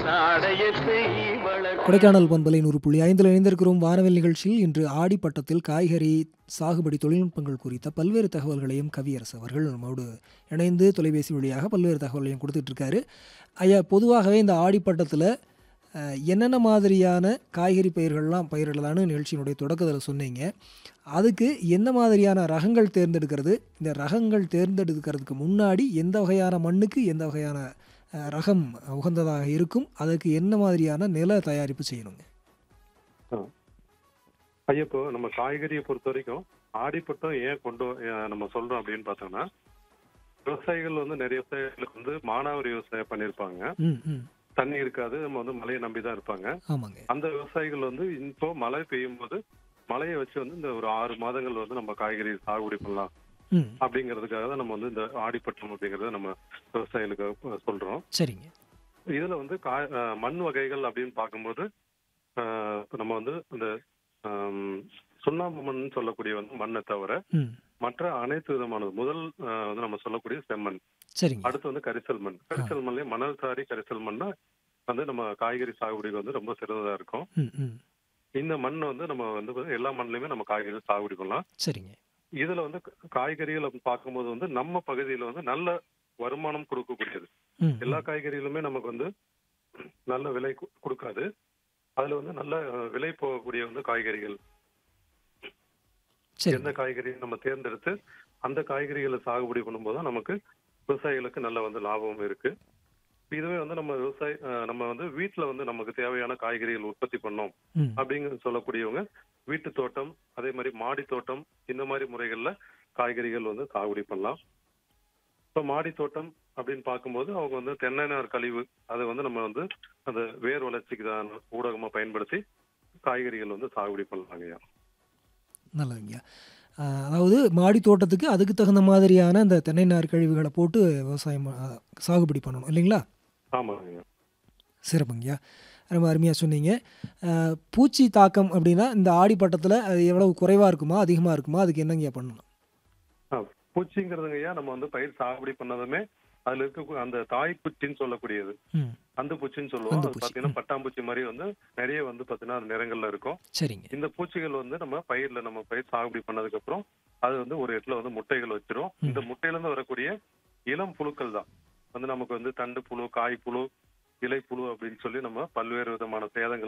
நாடயத்தை வளர்க்கும் கொடைக்கானல் பண்பலை நூறு புள்ளி ஐந்தில் இணைந்திருக்கிறோம் வானவில் நிகழ்ச்சியில் இன்று ஆடிப்பட்டத்தில் காய்கறி சாகுபடி தொழில்நுட்பங்கள் குறித்த பல்வேறு தகவல்களையும் கவியரசு அவர்கள் நம்மோடு இணைந்து தொலைபேசி வழியாக பல்வேறு தகவல்களையும் கொடுத்துட்டு இருக்காரு ஐயா பொதுவாகவே இந்த ஆடிப்பட்டத்தில் அஹ், என்னென்ன மாதிரியான காய்கறி பயிர்கள்லாம் பயிரிடலான்னு நிகழ்ச்சியினுடைய தொடக்கத்தில் சொன்னீங்க அதுக்கு என்ன மாதிரியான ரகங்கள் தேர்ந்தெடுக்கிறது இந்த ரகங்கள் தேர்ந்தெடுக்கிறதுக்கு முன்னாடி எந்த வகையான மண்ணுக்கு எந்த வகையான அஹ், ரகம் உகந்ததாக இருக்கும் அதுக்கு என்ன மாதிரியான நில தயாரிப்பு செய்யணுங்க ஐயா இப்போ நம்ம காய்கறியை பொறுத்த வரைக்கும் ஆடிப்பட்டம் ஏன் கொண்டு வ- ஏன் நம்ம சொல்றோம் அப்படின்னு பார்த்தோம்னா விவசாயிகள் வந்து நிறைய விவசாயிகளுக்கு வந்து மானாவாரி விவசாயம் பண்ணியிருப்பாங்க ம் ம் தண்ணி இருக்காது நம்ம வந்து மழையை நம்பி தான் இருப்பாங்க ஆமாங்க அந்த விவசாயிகள் வந்து இப்போ மழை பெய்யும் போது மழையை வச்சு வந்து இந்த ஒரு ஆறு மாதங்கள் வந்து நம்ம காய்கறி சாகுபடி பண்ணலாம் ம் அப்படிங்கிறதுக்காக தான் நம்ம வந்து இந்த ஆடிப்பட்டம் அப்படிங்கறத நம்ம விவசாயிகளுக்கு அஹ், சொல்றோம் சரிங்க இதுல வந்து காய் அஹ், மண் வகைகள் அப்படின்னு பார்க்கும்போது அஹ், இப்ப நம்ம வந்து இந்த ஆம், சுண்ணாம்பு மண் சொல்லக்கூடிய வந்து மண்ணை தவிர ம் மற்ற அனைத்து விதமான முதல் அஹ், வந்து நம்ம சொல்லக்கூடிய செம்மண் சரிங்க அடுத்து வந்து கரிசல் மண் கரிசல் மண்லயே மணல் சாரி கரிசல் மண்ணா வந்து நம்ம காய்கறி சாகுபடிக்கு வந்து ரொம்ப சிறந்ததா இருக்கும் ம் ம் இந்த மண் வந்து நம்ம வந்து எல்லா மண்ணுலயுமே நம்ம காய்கறி சாகுபடி பண்ணலாம் சரிங்க இதுல வந்து காய்கறிகளை பார்க்கும்போது வந்து நம்ம பகுதியில வந்து நல்ல வருமானம் கொடுக்கக்கூடியது ம் எல்லா காய்கறிகளுமே நமக்கு வந்து நல்ல விலை கு- கொடுக்காது அதுல வந்து நல்ல அஹ், விலை போகக்கூடிய வந்து காய்கறிகள் சரி எந்த காய்கறியும் நம்ம தேர்ந்தெடுத்து அந்த காய்கறிகளை சாகுபடி பண்ணும்போது தான் நமக்கு விவசாயிகளுக்கு நல்ல வந்து லாபமும் இருக்கு இதுவே வந்து நம்ம விவசாய அஹ், நம்ம வந்து வீட்டுல வந்து நமக்கு தேவையான காய்கறிகள் உற்பத்தி பண்ணோம் ம் அப்படிங்கிற சொல்லக்கூடியவங்க வீட்டு தோட்டம் அதே மாதிரி மாடி தோட்டம் இந்த மாதிரி முறைகள்ல காய்கறிகள் வந்து சாகுபடி பண்ணலாம் இப்போ மாடி தோட்டம் அப்படின்னு பார்க்கும்போது அவங்க வந்து தென்னை நார் கழிவு அதை வந்து நம்ம வந்து அந்த வேர் வளர்ச்சிக்கு தான் ஊடகமா பயன்படுத்தி காய்கறிகள் வந்து சாகுபடி பண்ணலாங்கய்யா நல்லதுங்க அஹ், அதாவது மாடி தோட்டத்துக்கு அதுக்கு தகுந்த மாதிரியான இந்த தென்னை நார் கழிவுகளை போட்டு விவசாயம் அஹ், சாகுபடி பண்ணணும் இல்லைங்களா ஆமாங்கய்யா சிறப்புங்கய்யா ரொம்ப அருமையாக சொன்னீங்க அஹ், பூச்சி தாக்கம் அப்படின்னா இந்த ஆடிப்பட்டத்தில் அது எவ்வளவு குறைவாக இருக்குமா அதிகமாக இருக்குமா அதுக்கு என்னங்கய்யா பண்ணணும் ஆ, பூச்சிங்கிறதுங்கய்யா நம்ம வந்து பயிர் சாகுபடி பண்ணதுமே அதுல இருக்க அந்த தாய் பூச்சின்னு சொல்லக்கூடியது ம் அந்த பூச்சின்னு சொல்லுவோம் அந்து அது பூச்சி, பாத்தீங்கன்னா பட்டாம்பூச்சி மாதிரி வந்து நிறைய வந்து பாத்தீங்கன்னா அது நிறங்கள்ல இருக்கும் சரிங்க இந்த பூச்சிகள் வந்து நம்ம பயிர்ல நம்ம பயிர் சாகுபடி பண்ணதுக்கு அப்புறம் அது வந்து ஒரு இடத்துல வந்து முட்டைகள் வச்சிரும் இந்த முட்டையில இருந்து வரக்கூடிய இளம் புழுக்கள் தான் வந்து நமக்கு வந்து தண்டு புழு காய் புழு இலை புழு அப்படின்னு சொல்லி நம்ம பல்வேறு விதமான சேதங்கள்